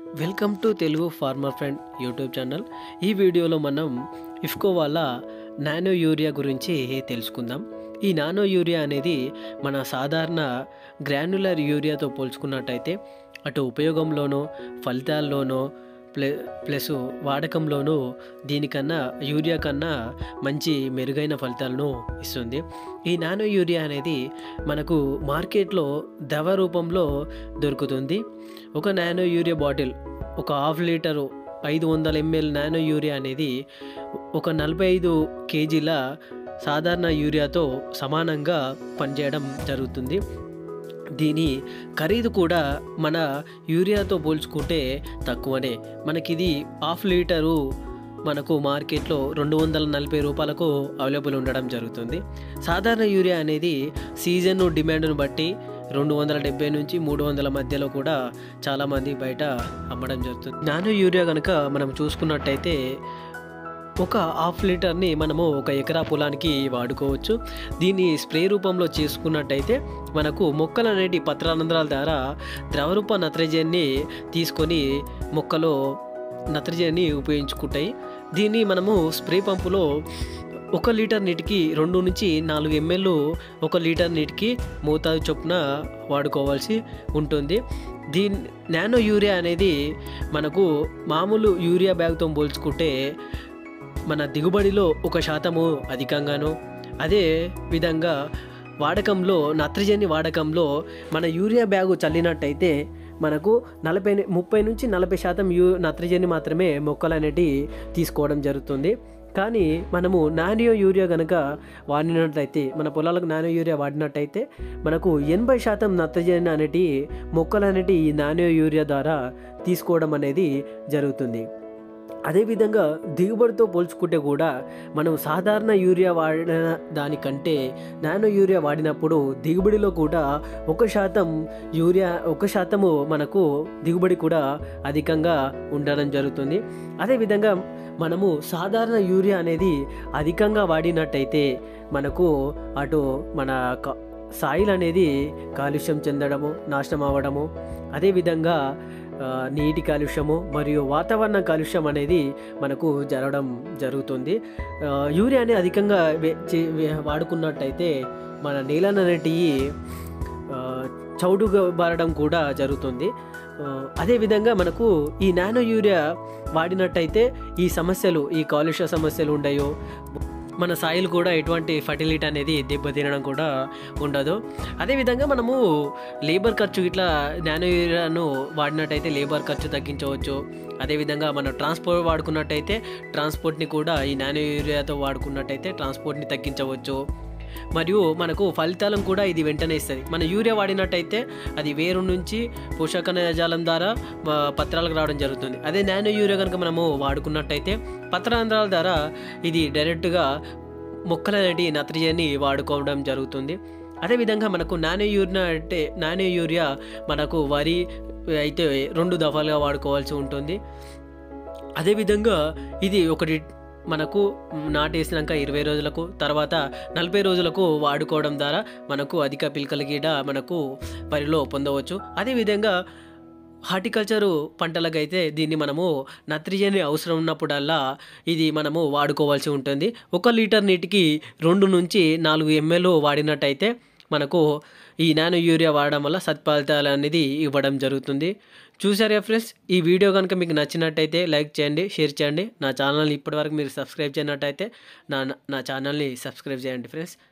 welcome to Telugu farmer friend YouTube channel ఈ వీడియోలో మనం ఇఫ్కో వాళ్ళ నానో యూరియా గురించి తెలుసుకుందాం ఈ నానో యూరియా అనేది మన సాధారణ గ్రాన్యులర్ యూరియాతో పోల్చుకున్నట్టయితే అటు ఉపయోగంలోనో ఫలితాల్లోనో ప్లే ప్లస్ వాడకంలోనూ దీనికన్నా యూరియా కన్నా మంచి మెరుగైన ఫలితాలను ఇస్తుంది ఈ నానో యూరియా అనేది మనకు మార్కెట్లో ద్రవ రూపంలో దొరుకుతుంది ఒక నానో యూరియా బాటిల్ ఒక హాఫ్ లీటరు ఐదు వందల ఎంఎల్ నానో యూరియా అనేది ఒక నలభై ఐదు కేజీల సాధారణ యూరియాతో సమానంగా పనిచేయడం జరుగుతుంది దీని ఖరీదు కూడా మన యూరియాతో పోల్చుకుంటే తక్కువనే మనకిది హాఫ్ లీటరు మనకు మార్కెట్లో రెండు వందల నలభై రూపాయలకు అవైలబుల్ ఉండడం జరుగుతుంది సాధారణ యూరియా అనేది సీజన్ డిమాండ్ను బట్టి రెండు వందల డెబ్బై నుంచి మూడు వందల మధ్యలో కూడా చాలామంది బయట అమ్మడం జరుగుతుంది నానో యూరియా కనుక మనం చూసుకున్నట్టయితే ఒక హాఫ్ లీటర్ని మనము ఒక ఎకరా పొలానికి వాడుకోవచ్చు దీన్ని స్ప్రే రూపంలో చేసుకున్నట్టయితే మనకు మొక్కలు అనేటి పత్రానంతరాల ద్వారా ద్రవరూప నత్రజనిని తీసుకొని మొక్కలో నత్రజనిని ఉపయోగించుకుంటాయి దీన్ని మనము స్ప్రే పంపులో ఒక లీటర్ నీటికి రెండు నుంచి నాలుగు ఎంఎల్ ఒక లీటర్ నీటికి మోతాదు చొప్పున వాడుకోవాల్సి ఉంటుంది దీని నానో యూరియా అనేది మనకు మామూలు యూరియా బ్యాగ్తో పోల్చుకుంటే మన దిగుబడిలో ఒక శాతము అధికంగాను అదే విధంగా వాడకంలో నత్రజని వాడకంలో మన యూరియా బ్యాగు చల్లినట్టయితే మనకు నలభై ముప్పై నుంచి నలభై శాతం యూ నత్రజని మాత్రమే మొక్కలు అనేటివి తీసుకోవడం జరుగుతుంది కానీ మనము నానో యూరియా కనుక వాడినట్లయితే మన పొలాలకు నానో యూరియా వాడినట్టయితే మనకు ఎనభై శాతం నత్రజని అనేటి మొక్కలు అనేటి ఈ నానో యూరియా ద్వారా తీసుకోవడం అనేది జరుగుతుంది అదేవిధంగా దిగుబడితో పోల్చుకుంటే కూడా మనం సాధారణ యూరియా వాడిన దానికంటే నానో యూరియా వాడినప్పుడు దిగుబడిలో కూడా ఒక శాతం యూరియా ఒక శాతము మనకు దిగుబడి కూడా అధికంగా ఉండడం జరుగుతుంది అదేవిధంగా మనము సాధారణ యూరియా అనేది అధికంగా వాడినట్టయితే మనకు అటు మన క- సాయిల్ అనేది కాలుష్యం చెందడము నాశనం అవ్వడము అదేవిధంగా ఆ, నీటి కాలుష్యము మరియు వాతావరణ కాలుష్యం అనేది మనకు జరగడం జరుగుతుంది ఆ, యూరియాని అధికంగా వే- చే- వే- వాడుకున్నట్టయితే మన నేలను అనేటివి ఆ, చౌడుగా బారడం కూడా జరుగుతుంది ఆ, అదేవిధంగా మనకు ఈ నానో యూరియా వాడినట్టయితే ఈ సమస్యలు ఈ కాలుష్య సమస్యలు ఉండయో మన సాయిల్ కూడా ఎటువంటి ఫర్టిలిటీ అనేది దెబ్బతినడం కూడా ఉండదు అదేవిధంగా మనము లేబర్ ఖర్చు ఇట్లా నానో యూరియాను వాడినట్టయితే లేబర్ ఖర్చు తగ్గించవచ్చు అదేవిధంగా మనం ట్రాన్స్పోర్ట్ వాడుకున్నట్టయితే ట్రాన్స్పోర్ట్ని కూడా ఈ నానో యూరియాతో వాడుకున్నట్టయితే ట్రాన్స్పోర్ట్ని తగ్గించవచ్చు మరియు మనకు ఫలితాలను కూడా ఇది వెంటనే ఇస్తుంది మన యూరియా వాడినట్టయితే అది వేరు నుంచి పోషక జాలం ద్వారా ఆ, పత్రాలకు రావడం జరుగుతుంది అదే నానో యూరియా కనుక మనము వాడుకున్నట్టయితే పత్రాంధ్రాల ద్వారా ఇది డైరెక్ట్గా మొక్కలు అనేటి నత్రజని వాడుకోవడం జరుగుతుంది అదేవిధంగా మనకు నానో యూరియా అంటే నానో యూరియా మనకు వరి అయితే రెండు దఫాలుగా వాడుకోవాల్సి ఉంటుంది అదేవిధంగా ఇది ఒకటి మనకు నాటేసినాక ఇరవై రోజులకు తర్వాత నలభై రోజులకు వాడుకోవడం ద్వారా మనకు అధిక పిలకల గీడ మనకు వరిలో పొందవచ్చు అదేవిధంగా హార్టికల్చరు పంటలకైతే దీన్ని మనము నత్రజని అవసరం ఉన్నప్పుడల్లా ఇది మనము వాడుకోవాల్సి ఉంటుంది ఒక లీటర్ నీటికి రెండు నుంచి నాలుగు ఎంఎల్ వాడినట్టయితే మనకు ఈ నానో యూరియా వాడడం వల్ల సత్ఫలితాలు అనేది ఇవ్వడం జరుగుతుంది చూసారా ఫ్రెండ్స్ ఈ వీడియో కనుక మీకు నచ్చినట్టయితే లైక్ చేయండి షేర్ చేయండి నా ఛానల్ని ఇప్పటివరకు మీరు సబ్స్క్రైబ్ చేయనట్టయితే నా నా ఛానల్ని సబ్స్క్రైబ్ చేయండి ఫ్రెండ్స్